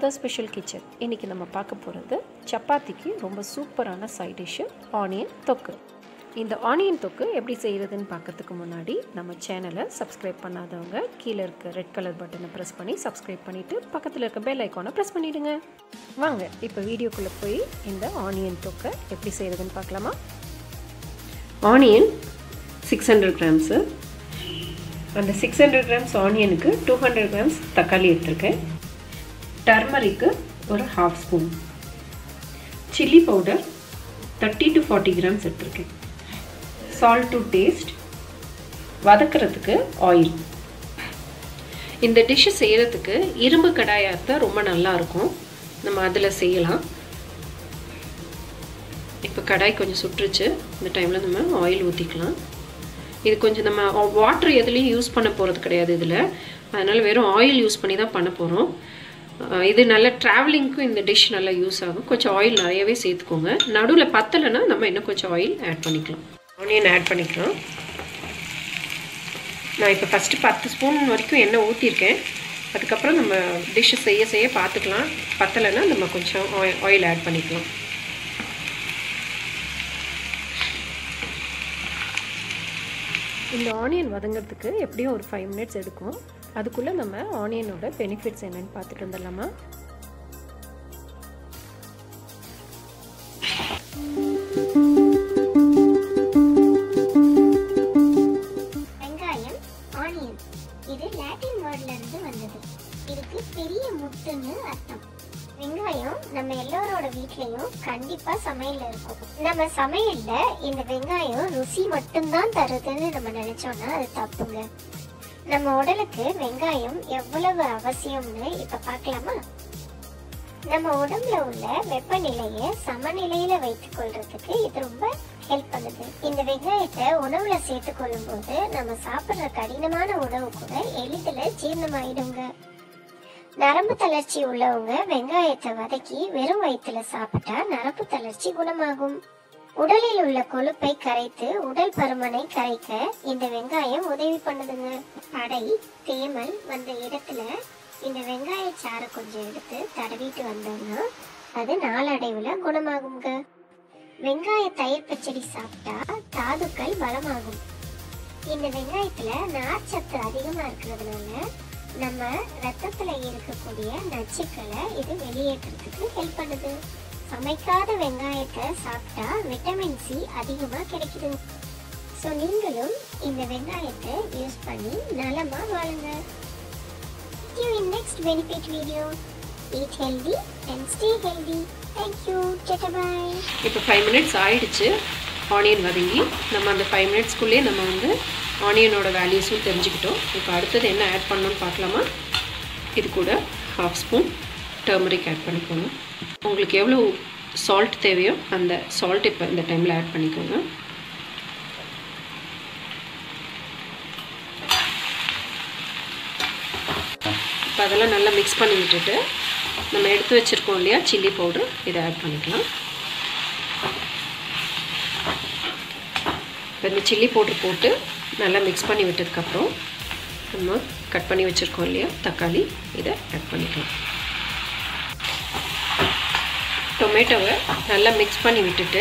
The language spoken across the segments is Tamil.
மதர் ஸ்பெஷல் கிச்சன் இன்றைக்கி நம்ம பார்க்க போகிறது சப்பாத்திக்கு ரொம்ப சூப்பரான சைட் டிஷ்ஷு ஆனியன் தொக்கு இந்த ஆனியன் தொக்கு எப்படி செய்கிறதுன்னு பார்க்கறதுக்கு முன்னாடி நம்ம சேனலை சப்ஸ்கிரைப் பண்ணாதவங்க கீழே இருக்க ரெட் கலர் பட்டனை ப்ரெஸ் பண்ணி சப்ஸ்கிரைப் பண்ணிவிட்டு பக்கத்தில் இருக்க பெல் ஐக்கானை ப்ரெஸ் பண்ணிவிடுங்க வாங்க இப்போ வீடியோக்குள்ளே போய் இந்த ஆனியன் தொக்கை எப்படி செய்கிறதுன்னு பார்க்கலாமா ஆனியன் சிக்ஸ் ஹண்ட்ரட் கிராம்ஸு அந்த சிக்ஸ் ஹண்ட்ரட் கிராம்ஸ் ஆனியனுக்கு டூ ஹண்ட்ரட் கிராம்ஸ் தக்காளி எடுத்திருக்கேன் டர்மரிக்கு ஒரு half spoon chilli powder thirty to forty grams எடுத்திருக்கேன் சால்ட் டு டேஸ்ட் வதக்கிறதுக்கு ஆயில் இந்த டிஷ்ஷு செய்கிறதுக்கு இரும்பு கடாயாக இருந்தால் ரொம்ப நல்லாயிருக்கும் நம்ம அதில் செய்யலாம் இப்போ கடாய் கொஞ்சம் சுட்டுருச்சு இந்த டைமில் நம்ம ஆயில் ஊற்றிக்கலாம் இது கொஞ்சம் நம்ம வாட்டர் எதுலேயும் யூஸ் பண்ண போகிறது கிடையாது இதில் அதனால் வெறும் ஆயில் யூஸ் பண்ணி தான் பண்ண போகிறோம் இது நல்ல ட்ராவலிங்க்கும் இந்த டிஷ் நல்லா யூஸ் ஆகும் கொஞ்சம் ஆயில் நிறையவே சேர்த்துக்கோங்க நடுவில் பத்தலைன்னா நம்ம இன்னும் கொஞ்சம் ஆயில் ஆட் பண்ணிக்கலாம் ஆனியன் ஆட் பண்ணிக்கலாம் நான் இப்போ ஃபஸ்ட்டு பத்து ஸ்பூன் வரைக்கும் எண்ணெய் ஊற்றிருக்கேன் அதுக்கப்புறம் நம்ம டிஷ்ஷு செய்ய செய்ய பார்த்துக்கலாம் பத்தலைன்னா நம்ம கொஞ்சம் ஆயில் ஆட் பண்ணிக்கலாம் இந்த ஆனியன் வதங்கிறதுக்கு எப்படியும் ஒரு ஃபைவ் மினிட்ஸ் எடுக்கும் அதுக்குள்ளே நம்ம ஆனியனோட பெனிஃபிட்ஸ் என்னன்னு பார்த்துட்டு வந்துடலாமா வெங்காயம் ஆனியன் இது லாட்டின் வேர்ட்ல இருந்து வந்தது இதுக்கு பெரிய முட்டுன்னு அர்த்தம் வெங்காயம் நம்ம எல்லாரோட வீட்லயும் கண்டிப்பா சமையல்ல இருக்கும் நம்ம சமையல்ல இந்த வெங்காயம் ருசி மட்டும்தான் தருதுன்னு நம்ம நினைச்சோம்னா அது தப்புங்க நம்ம உடலுக்கு வெங்காயம் எவ்வளவு அவசியம்னு இப்ப பார்க்கலாமா நம்ம உடம்புல உள்ள வெப்பநிலையை சமநிலையில வைத்துக் கொள்றதுக்கு இது ரொம்ப ஹெல்ப் பண்ணுது இந்த வெங்காயத்தை உணவுல சேர்த்துக் கொள்ளும் போது நம்ம சாப்பிடுற கடினமான உணவு கூட எளிதில் ஜீரணமாயிடுங்க நரம்பு தளர்ச்சி உள்ளவங்க வெங்காயத்தை வதக்கி வெறும் வயிற்றுல சாப்பிட்டா நரம்பு தளர்ச்சி குணமாகும் உடலில் உள்ள கொழுப்பை கரைத்து உடல் பருமனை கரைக்க இந்த வெங்காயம் உதவி பண்ணுதுங்க படை தேமல் வந்த இடத்துல இந்த வெங்காய சாறை கொஞ்சம் எடுத்து தடவிட்டு வந்தோம்னா அது நாளடைவுல குணமாகுங்க வெங்காய தயிர் பச்சடி சாப்பிட்டா தாதுக்கள் பலமாகும் இந்த வெங்காயத்துல நார்ச்சத்து அதிகமா இருக்கிறதுனால நம்ம ரத்தத்துல இருக்கக்கூடிய நச்சுக்களை இது வெளியேற்றுறதுக்கு ஹெல்ப் பண்ணுது சமைக்காத வெங்காயத்தை சாப்பிட்டா விட்டமின் சி அதிகமா கிடைக்குது ஸோ நீங்களும் இந்த வெங்காயத்தை யூஸ் பண்ணி நலமா வாழுங்க See you in next benefit video. Eat healthy and stay healthy. Thank you. Tata bye. இப்போ ஃபைவ் மினிட்ஸ் ஆயிடுச்சு ஆனியன் வதங்கி நம்ம அந்த ஃபைவ் மினிட்ஸ்க்குள்ளேயே நம்ம வந்து ஆனியனோட வேல்யூஸும் தெரிஞ்சுக்கிட்டோம் இப்போ அடுத்தது என்ன ஆட் பண்ணணும்னு பார்க்கலாமா இது கூட ஹாஃப் ஸ்பூன் டர்மரிக் ஆட் பண்ணிக்கோங்க உங்களுக்கு எவ்வளோ சால்ட் தேவையோ அந்த சால்ட் இப்போ இந்த டைமில் ஆட் பண்ணிக்கோங்க இப்போ அதெல்லாம் நல்லா மிக்ஸ் பண்ணி விட்டுட்டு நம்ம எடுத்து வச்சுருக்கோம் இல்லையா சில்லி பவுடர் இதை ஆட் பண்ணிக்கலாம் இப்போ இந்த சில்லி பவுடர் போட்டு நல்லா மிக்ஸ் பண்ணி விட்டதுக்கப்புறம் நம்ம கட் பண்ணி வச்சுருக்கோம் இல்லையா தக்காளி இதை ஆட் பண்ணிக்கலாம் டொமேட்டோவை நல்லா மிக்ஸ் பண்ணி விட்டுட்டு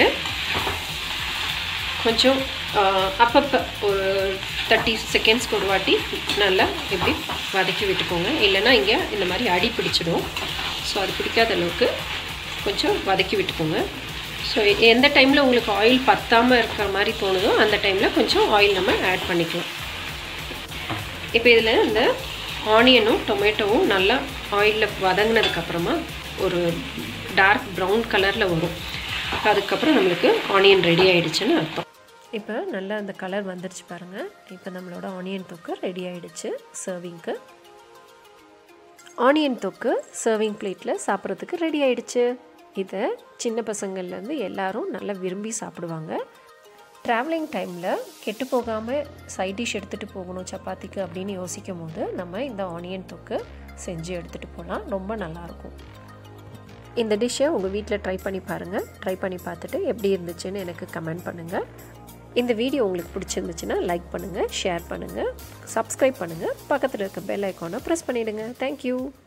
கொஞ்சம் அப்பப்போ ஒரு தேர்ட்டி செகண்ட்ஸ்க்கு ஒரு வாட்டி நல்லா இப்படி வதக்கி விட்டுக்கோங்க இல்லைன்னா இங்கே இந்த மாதிரி அடி பிடிச்சிடும் ஸோ அது பிடிக்காத அளவுக்கு கொஞ்சம் வதக்கி விட்டுக்கோங்க ஸோ எந்த டைமில் உங்களுக்கு ஆயில் பத்தாமல் இருக்கிற மாதிரி தோணுதோ அந்த டைமில் கொஞ்சம் ஆயில் நம்ம ஆட் பண்ணிக்கலாம் இப்போ இதில் இந்த ஆனியனும் டொமேட்டோவும் நல்லா ஆயிலில் வதங்கினதுக்கப்புறமா ஒரு டார்க் ப்ரௌன் கலரில் வரும் அதுக்கப்புறம் நம்மளுக்கு ஆனியன் ரெடி ஆகிடுச்சுன்னு அர்த்தம் இப்போ நல்லா அந்த கலர் வந்துருச்சு பாருங்கள் இப்போ நம்மளோட ஆனியன் தொக்கு ரெடி ஆகிடுச்சு சர்விங்க்கு ஆனியன் தொக்கு சர்விங் பிளேட்டில் சாப்பிட்றதுக்கு ரெடி ஆகிடுச்சு இதை சின்ன பசங்கள்லேருந்து எல்லாரும் நல்லா விரும்பி சாப்பிடுவாங்க ட்ராவலிங் டைமில் கெட்டு போகாமல் சைட் டிஷ் எடுத்துகிட்டு போகணும் சப்பாத்திக்கு அப்படின்னு யோசிக்கும் போது நம்ம இந்த ஆனியன் தொக்கு செஞ்சு எடுத்துகிட்டு போகலாம் ரொம்ப நல்லாயிருக்கும் இந்த டிஷ்ஷை உங்கள் வீட்டில் ட்ரை பண்ணி பாருங்கள் ட்ரை பண்ணி பார்த்துட்டு எப்படி இருந்துச்சுன்னு எனக்கு கமெண்ட் பண்ணுங்கள் இந்த வீடியோ உங்களுக்கு பிடிச்சிருந்துச்சுன்னா லைக் பண்ணுங்கள் ஷேர் பண்ணுங்கள் சப்ஸ்கிரைப் பண்ணுங்கள் பக்கத்தில் இருக்க பெல் ஐக்கானை ப்ரெஸ் பண்ணிவிடுங்க தேங்க்யூ